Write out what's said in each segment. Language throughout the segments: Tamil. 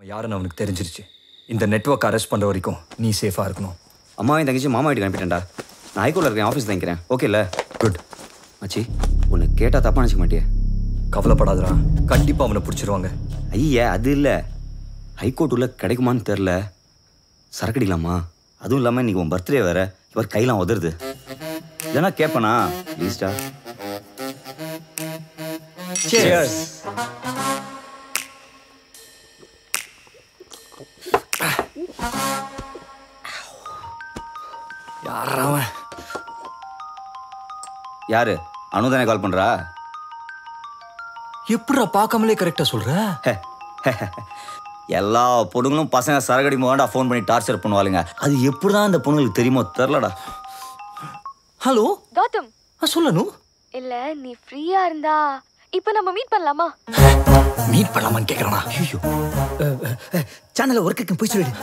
யாருன்னு அவனுக்கு தெரிஞ்சிருச்சு இந்த நெட்வொர்க் அரெஸ்ட் பண்ணுற வரைக்கும் நீ சேஃபாக இருக்கணும் அம்மாவையும் தங்கச்சி மாமா வீட்டுக்கு அனுப்பிட்டேன்டா நான் ஹைகோர்ட்டில் இருக்கேன் ஆஃபீஸ் தங்கிக்கிறேன் ஓகே இல்லை குட் மச்சி உன்னை கேட்டால் தப்பா நினச்சிக்க மாட்டியே கவலைப்படாதடா கண்டிப்பாக அவனை பிடிச்சிருவாங்க ஐயா அது இல்லை ஹைகோர்ட் உள்ள கிடைக்குமான்னு தெரில சரக்கு அடிக்கலாமா அதுவும் இல்லாமல் இன்னைக்கு உன் பர்த்டே வேற இவர் கையெல்லாம் உதருது இதனா கேட்பனா ப்ளீஸ்டா Cheers. யாரா அவன் யாரு அனு தானே கால் பண்ணுறா எப்படிடா பார்க்காமலே கரெக்டாக சொல்ற எல்லா பொண்ணுங்களும் பசங்க சரகடி போகாண்டா ஃபோன் பண்ணி டார்ச்சர் பண்ணுவாளுங்க அது எப்படிதான் அந்த பொண்ணுங்களுக்கு தெரியுமோ தெரிலடா ஹலோ கௌதம் ஆ சொல்லணும் இல்ல நீ ஃப்ரீயா இருந்தா இப்ப நம்ம மீட் பண்ணலாமா மீட் பண்ணலாமான்னு கேட்குறானா ஐயோ சேனலில் ஒர்க்குக்கு போய் சொல்லிடு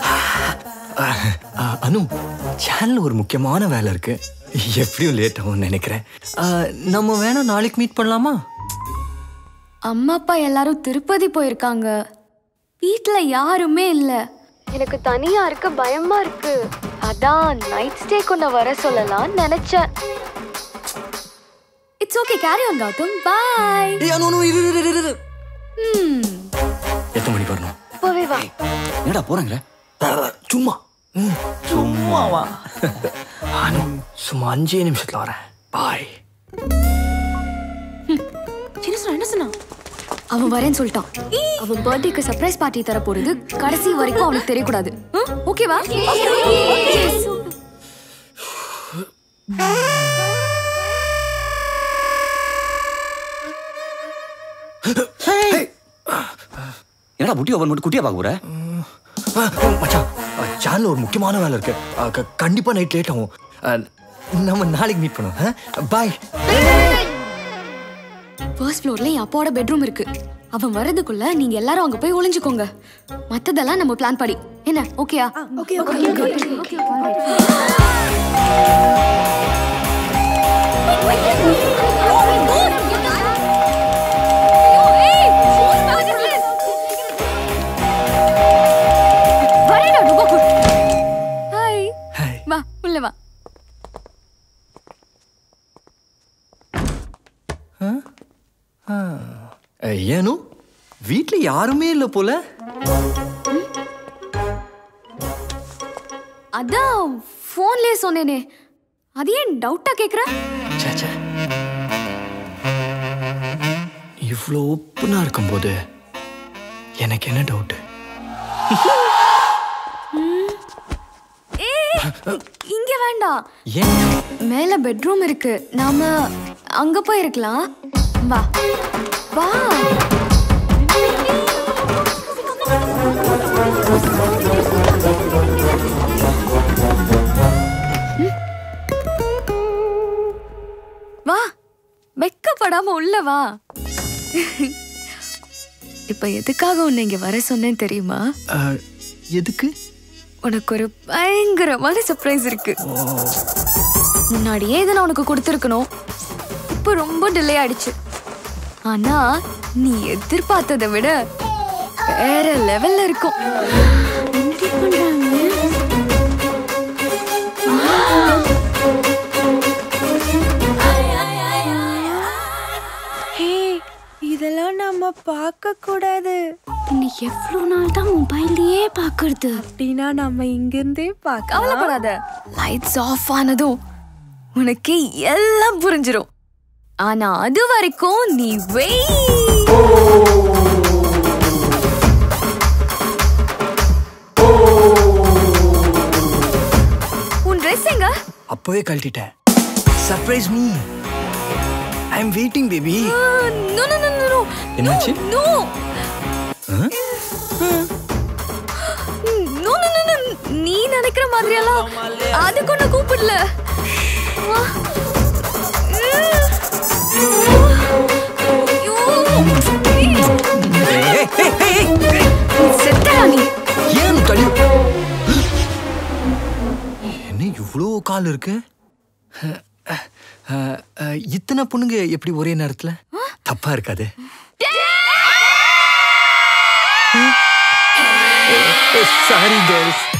அனு சேனல் ஒரு முக்கியமான வேலை இருக்கு எப்படியும் லேட் ஆகும்னு நினைக்கிறேன் ஆ, நம்ம வேணா நாளைக்கு மீட் பண்ணலாமா அம்மா அப்பா எல்லாரும் திருப்பதி போயிருக்காங்க வீட்ல யாருமே இல்ல எனக்கு தனியா இருக்க பயமா இருக்கு அதான் நைட் ஸ்டே கொண்ட வர சொல்லலாம் நினைச்சேன் it's okay carry on Gautham bye ஏய் அனு அனு இரு இரு, இரு இரு எத்தனை மணிக்கு வரணும் போவே வா என்னடா போறாங்க சும்மா ம், சும்மாவா அனு சும்மா அஞ்சே நிமிஷத்துல வரேன் பாய் என்ன சொன்னா என்ன சொன்னா அவன் வரேன்னு சொல்லிட்டான் அவன் பர்த்டேக்கு சர்ப்ரைஸ் பார்ட்டி தர போறது கடைசி வரைக்கும் அவனுக்கு தெரியக்கூடாது ம்? ஓகேவா Yes. என்னடா புட்டி ஓபன் மட்டும் குட்டியா பார்க்க போற ஆ, மச்சான் சேனல் ஒரு முக்கியமான வேலை இருக்கு ஆ, க- கண்டிப்பா நைட் லேட் ஆகும் ஆ, நம்ம நாளைக்கு மீட் பண்ணுவோம் பாய் ஃபர்ஸ்ட் ஃப்ளோர்ல என் அப்பாவோட பெட்ரூம் இருக்கு அவன் வர்றதுக்குள்ள நீங்க எல்லாரும் அங்க போய் ஒளிஞ்சுக்கோங்க மத்ததெல்லாம் நம்ம பிளான் படி என்ன ஓகேயா ஓகே ஓகே ஹாய் ஹாய் வா உள்ள வா ஏனு வீட்ல யாருமே இல்ல போல அதான் ஃபோன்லயே சொன்னேனே அது ஏன் டவுட்டா கேக்குற ச்சே, ச்சே. இவ்வளோ ஓப்பனா இருக்கும்போது எனக்கு என்ன டவுட் ஏய் இங்க வேண்டாம் ஏன் மேல பெட்ரூம் இருக்கு நாம அங்க போய் இருக்கலாம் வா வா ம். வா வெக்கப்படாம உள்ள வா இப்ப எதுக்காக உன்னை இங்க வர சொன்னேன் தெரியுமா ஆ, எதுக்கு உனக்கு ஒரு பயங்கரமான சர்ப்ரைஸ் இருக்கு முன்னாடியே இதை நான் உனக்கு கொடுத்துருக்கணும் இப்போ ரொம்ப டிலே ஆயிடுச்சு ஆனா நீ எதிர்பார்த்ததை விட வேற லெவல்ல இருக்கும் எப்படி பண்றாங்க? ஹே இதெல்லாம் நம்ம பார்க்க கூடாது நீ எவ்வளவு நாள் தான் மொபைல்லயே பாக்குறது அப்படின்னா நம்ம இங்கிருந்தே பார்க்க கவலைப்படாத லைட்ஸ் ஆஃப் ஆனதும் உனக்கு எல்லாம் புரிஞ்சிரும் ஆனா அது வரைக்கும் நீ வெய் உன் ட்ரெஸ் எங்க அப்பவே கழட்டிட்டேன் surprise me I am waiting baby no no no no என்னாச்சு? நோ நோ நோ நோ நீ நினைக்கிற மாதிரியெல்லாம் அதுக்கு ஒண்ணு கூப்பிடல வா. ஐயோ. செத்தடா நீ ஏன் தள்ளி என்ன இவ்வளோ கால் இருக்கு அஹ், அஹ், அஹ், இத்தனை பொண்ணுங்க எப்படி ஒரே நேரத்துல தப்பா இருக்காது ஏய் சாரி கேர்ள்ஸ்